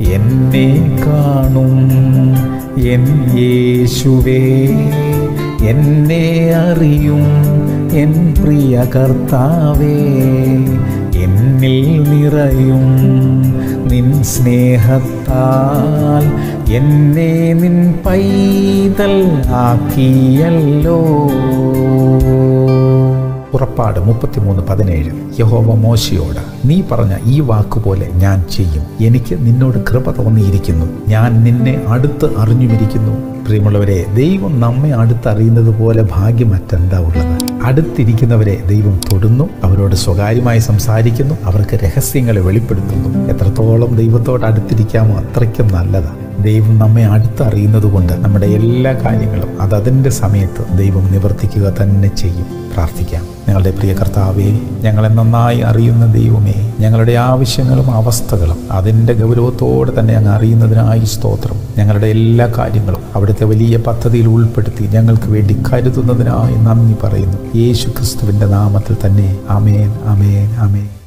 എന്നെ കാണും എൻ യേശുവേ എന്നെ അറിയും എൻ പ്രിയ കർത്താവേ എന്നിൽ നിറയും നിൻ സ്നേഹത്താൽ എന്നെ നിൻ പൈതൽ ആക്കിയല്ലോ പുറപ്പാട് മുപ്പത്തിമൂന്ന് പതിനേഴ് യഹോവ മോശയോട് നീ പറഞ്ഞ ഈ വാക്കുപോലെ ഞാൻ ചെയ്യും എനിക്ക് നിന്നോട് കൃപ തോന്നിയിരിക്കുന്നു ഞാൻ നിന്നെ അടുത്ത് അറിഞ്ഞുമിരിക്കുന്നു പ്രിയമുള്ളവരെ ദൈവം നമ്മെ അടുത്തറിയുന്നത് പോലെ ഭാഗ്യം മറ്റെന്താ ഉള്ളത് അടുത്തിരിക്കുന്നവരെ ദൈവം തൊടുന്നു അവരോട് സ്വകാര്യമായി സംസാരിക്കുന്നു അവർക്ക് രഹസ്യങ്ങളെ വെളിപ്പെടുത്തുന്നു എത്രത്തോളം ദൈവത്തോട് അടുത്തിരിക്കാമോ അത്രയ്ക്കും നല്ലതാണ് ദൈവം നമ്മെ അടുത്തറിയുന്നത് കൊണ്ട് നമ്മുടെ എല്ലാ കാര്യങ്ങളും അത് അതിൻ്റെ സമയത്ത് ദൈവം നിവർത്തിക്കുക തന്നെ ചെയ്യും പ്രാർത്ഥിക്കാം ഞങ്ങളുടെ പ്രിയ കർത്താവേ ഞങ്ങളെ നന്നായി അറിയുന്ന ദൈവമേ ഞങ്ങളുടെ ആവശ്യങ്ങളും അവസ്ഥകളും അതിൻ്റെ ഗൗരവത്തോടെ തന്നെ അങ്ങ് അറിയുന്നതിനായി സ്തോത്രം ഞങ്ങളുടെ എല്ലാ കാര്യങ്ങളും അവിടുത്തെ വലിയ പദ്ധതിയിൽ ഉൾപ്പെടുത്തി ഞങ്ങൾക്ക് വേണ്ടി കരുതുന്നതിനായി നന്ദി പറയുന്നു യേശു ക്രിസ്തുവിൻ്റെ നാമത്തിൽ തന്നെ അമേൻ അമേൻ അമേൻ